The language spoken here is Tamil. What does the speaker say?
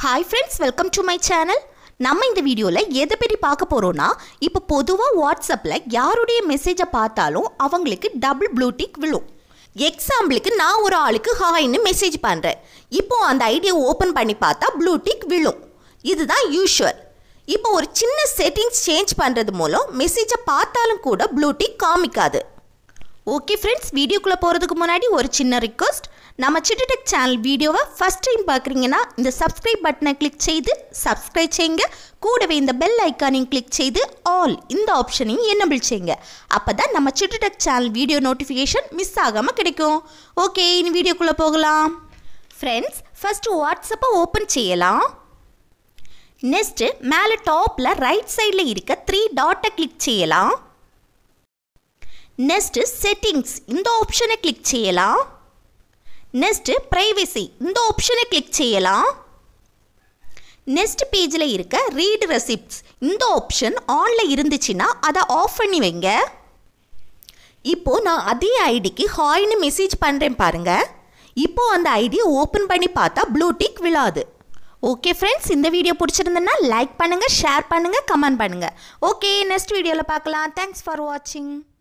hi friends welcome to my channel நம்ம இந்த வீடியோவில் எதை பற்றி பார்க்க போகிறோன்னா இப்போ பொதுவாக வாட்ஸ்அப்பில் யாருடைய மெசேஜை பார்த்தாலும் அவங்களுக்கு டபுள் ப்ளூடிக் விழும் எக்ஸாம்பிளுக்கு நான் ஒரு ஆளுக்கு ஹாய்னு மெசேஜ் பண்ணுறேன் இப்போ அந்த ஐடியை ஓப்பன் பண்ணி பார்த்தா ப்ளூடிக் விழும் இதுதான் யூஷுவல் இப்போ ஒரு சின்ன செட்டிங்ஸ் சேஞ்ச் பண்ணுறது மூலம் மெசேஜை பார்த்தாலும் கூட ப்ளூடிக் காமிக்காது ஓகே ஃப்ரெண்ட்ஸ் வீடியோக்குள்ளே போகிறதுக்கு முன்னாடி ஒரு சின்ன ரிக்வஸ்ட் நம்ம சிட்டுடெக் சேனல் வீடியோவை ஃபஸ்ட் டைம் பார்க்குறீங்கன்னா இந்த சப்ஸ்கிரைப் பட்டனை கிளிக் செய்து சப்ஸ்கிரைப் செய்யுங்க கூடவே இந்த பெல் ஐக்கானையும் கிளிக் செய்து ஆல் இந்த ஆப்ஷனையும் என்னபிள் செய்யுங்க அப்போ தான் நம்ம Chittutech channel video notification miss ஆகாமல் கிடைக்கும் ஓகே இனி வீடியோக்குள்ளே போகலாம் ஃப்ரெண்ட்ஸ் ஃபஸ்ட்டு வாட்ஸ்அப்பை ஓப்பன் செய்யலாம் நெக்ஸ்ட்டு மேலே டாப்பில் ரைட் சைடில் இருக்க த்ரீ டாட்டை கிளிக் செய்யலாம் நெக்ஸ்ட்டு செட்டிங்ஸ் இந்த ஆப்ஷனை கிளிக் செய்யலாம் நெக்ஸ்ட்டு ப்ரைவசி இந்த ஆப்ஷனை கிளிக் செய்யலாம் நெக்ஸ்ட் பேஜில் இருக்க ரீட் ரெசிப்ட்ஸ் இந்த ஆப்ஷன் ஆனில் இருந்துச்சுன்னா அதை ஆஃப் பண்ணி வைங்க இப்போ நான் அதே ஐடிக்கு ஹாய்னு மெசேஜ் பண்ணுறேன் பாருங்க இப்போ அந்த ஐடியை ஓப்பன் பண்ணி பார்த்தா ப்ளூடிக் விழாது ஓகே ஃப்ரெண்ட்ஸ் இந்த வீடியோ பிடிச்சிருந்ததுன்னா லைக் பண்ணுங்கள் ஷேர் பண்ணுங்கள் கமெண்ட் பண்ணுங்கள் ஓகே நெக்ஸ்ட் வீடியோவில் பார்க்கலாம் தேங்க்ஸ் ஃபார் வாட்சிங்